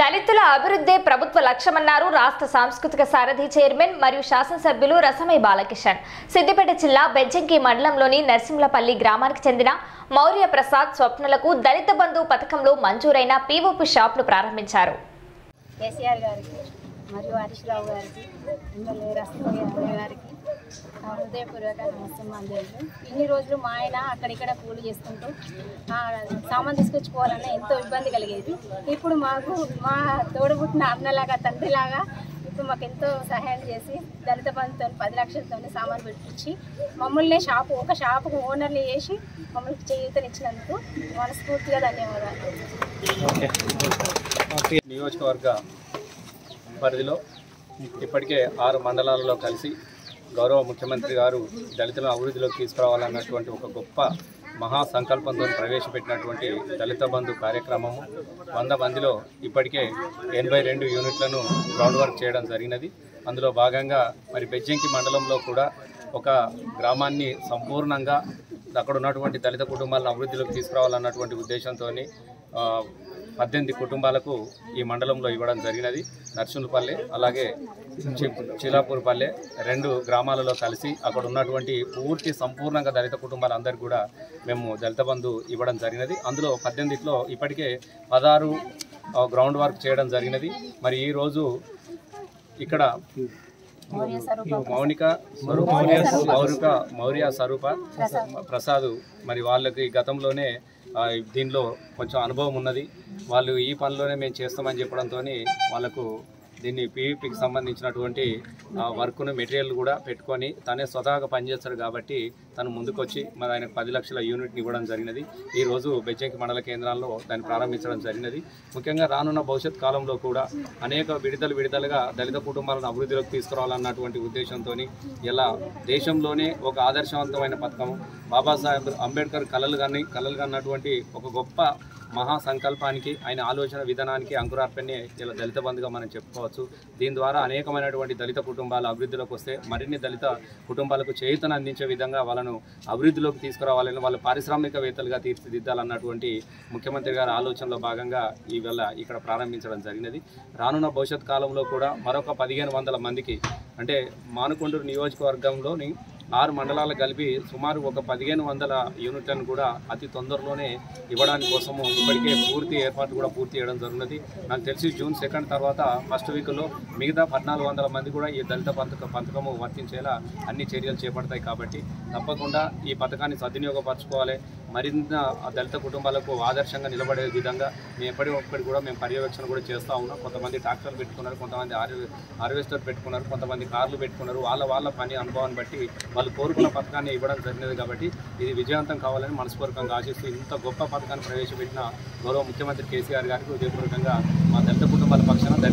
దళితుల అభివృద్ధే ప్రభుత్వ లక్ష్యమన్నారు రాష్ట్ర సాంస్కృతిక సారథి చైర్మన్ మరియు శాసనసభ్యులు రసమై బాలకిషన్ సిద్దిపేట జిల్లా బెజ్జంకి మండలంలోని నర్సింహలపల్లి గ్రామానికి చెందిన మౌర్య ప్రసాద్ స్వప్నలకు దళిత బంధు పథకంలో మంజూరైన పీఓపీ షాప్ను ప్రారంభించారు కేసీఆర్ గారికి మరియు హరీష్ రావు గారికి ఎమ్మెల్యే రస్తమయ్య గారికి నా హృదయపూర్వక నమస్కారాలు ఇన్ని రోజులు మా ఆయన అక్కడిక్కడ కూలి చేసుకుంటూ ఆ, సామాన్ తీసుకొచ్చుకోవాలన్న ఎంతో ఇబ్బంది కలిగేది ఇప్పుడు మాకు మా తోడబుట్టిన అన్నలాగా తండ్రిలాగా ఇప్పుడు మాకు ఎంతో సహాయం చేసి దళిత బంధుతో పది లక్షలతో సామాన్ పెట్టించి మమ్మల్ని షాపు ఒక షాపుకు ఓనర్లు చేసి మమ్మల్ని చేయూతనిచ్చినందుకు మనస్ఫూర్తిగా ధన్యవాదాలు నియోజకవర్గ పరిధిలో ఇప్పటికే ఆరు మండలాలలో కలిసి గౌరవ ముఖ్యమంత్రి గారు దళితులను అభివృద్ధిలోకి తీసుకురావాలన్నటువంటి ఒక గొప్ప మహా సంకల్పంతో ప్రవేశపెట్టినటువంటి దళిత బంధు కార్యక్రమము వంద మందిలో ఇప్పటికే ఎనభై రెండు యూనిట్లను గ్రౌండ్ వర్క్ చేయడం జరిగినది అందులో భాగంగా మరి బెజ్జంకి మండలంలో కూడా ఒక గ్రామాన్ని సంపూర్ణంగా అక్కడ ఉన్నటువంటి దళిత కుటుంబాలను అభివృద్ధిలోకి తీసుకురావాలన్నటువంటి ఉద్దేశంతో పద్దెనిమిది కుటుంబాలకు ఈ మండలంలో ఇవ్వడం జరిగినది నర్సులపల్లె అలాగే చి- చిలాపూర్పల్లె రెండు గ్రామాలలో కలిసి అక్కడ ఉన్నటువంటి పూర్తి సంపూర్ణంగా దళిత కుటుంబాలందరికీ కూడా మేము దళిత బంధు ఇవ్వడం జరిగినది అందులో పద్దెనిమిదిలో ఇప్పటికే పదహారు ఆ, గ్రౌండ్ వర్క్ చేయడం జరిగినది మరి ఈరోజు ఇక్కడ మౌనిక స్వరూప మౌరిక మౌర్య స్వరూప ప్రసాద్ మరి వాళ్ళకి గతంలోనే ఆ, దీనిలో కొంచెం అనుభవం ఉన్నది వాళ్ళు ఈ పనిలోనే మేము చేస్తామని చెప్పడంతో వాళ్ళకు దీన్ని పీవీపీకి సంబంధించినటువంటి ఆ, వర్క్ను మెటీరియల్ కూడా పెట్టుకొని తనే స్వతహాగా పనిచేస్తాడు కాబట్టి తను ముందుకొచ్చి మరి ఆయనకు పది లక్షల యూనిట్ని ఇవ్వడం జరిగినది ఈ రోజు బెజ్జంకి మండల కేంద్రాల్లో దాన్ని ప్రారంభించడం జరిగినది ముఖ్యంగా రానున్న భవిష్యత్ కాలంలో కూడా అనేక విడతలు విడతలుగా దళిత కుటుంబాలను అభివృద్ధిలోకి తీసుకురావాలన్నటువంటి ఉద్దేశంతో ఇలా దేశంలోనే ఒక ఆదర్శవంతమైన పథకం బాబాసాహెబ్ అంబేద్కర్ కలలు కానీ కలలు కన్నటువంటి ఒక గొప్ప మహా సంకల్పానికి ఆయన ఆలోచన విధానానికి అంకురార్పణే ఇలా దళిత బంధుగా మనం చెప్పుకోవచ్చు దీని ద్వారా అనేకమైనటువంటి దళిత కుటుంబాలు అభివృద్ధిలోకి వస్తే మరిన్ని దళిత కుటుంబాలకు చేయుతను అందించే విధంగా వాళ్ళను అభివృద్ధిలోకి తీసుకురావాలని వాళ్ళ పారిశ్రామికవేత్తలుగా తీర్చిదిద్దాలన్నటువంటి ముఖ్యమంత్రి గారి ఆలోచనలో భాగంగా ఈవేళ ఇక్కడ ప్రారంభించడం జరిగినది రానున్న భవిష్యత్ కాలంలో కూడా మరొక పదిహేను వందల మందికి అంటే మానుకొండూరు నియోజకవర్గంలోని ఆరు మండలాలు కలిపి సుమారు ఒక పదిహేను వందల యూనిట్లను కూడా అతి తొందరలోనే ఇవ్వడానికి కోసము ఇప్పటికే పూర్తి ఏర్పాటు కూడా పూర్తి చేయడం జరుగుతుంది నాకు తెలిసి జూన్ సెకండ్ తర్వాత ఫస్ట్ వీక్లో మిగతా పద్నాలుగు వందల మంది కూడా ఈ దళిత పథక పథకము వర్తించేలా అన్ని చర్యలు చేపడతాయి కాబట్టి తప్పకుండా ఈ పథకాన్ని సద్వినియోగపరచుకోవాలి మరింత ఆ దళిత కుటుంబాలకు ఆదర్శంగా నిలబడే విధంగా మేము ఎప్పటికప్పుడు కూడా మేము పర్యవేక్షణ కూడా చేస్తూ ఉన్నాం కొంతమంది ట్రాక్టర్లు పెట్టుకున్నారు కొంతమంది హార్వె హార్వెస్టర్ పెట్టుకున్నారు కొంతమంది కార్లు పెట్టుకున్నారు వాళ్ళ వాళ్ళ పని అనుభవాన్ని బట్టి వాళ్ళు కోరుకున్న పథకాన్ని ఇవ్వడం జరిగినది కాబట్టి ఇది విజయవంతం కావాలని మనస్పూర్వకంగా ఆశిస్తూ ఇంత గొప్ప పథకాన్ని ప్రవేశపెట్టిన గౌరవ ముఖ్యమంత్రి కేసీఆర్ గారికి హృదయపూర్వకంగా మా దళిత కుటుంబాల పక్షాన ధన్యవాదాలు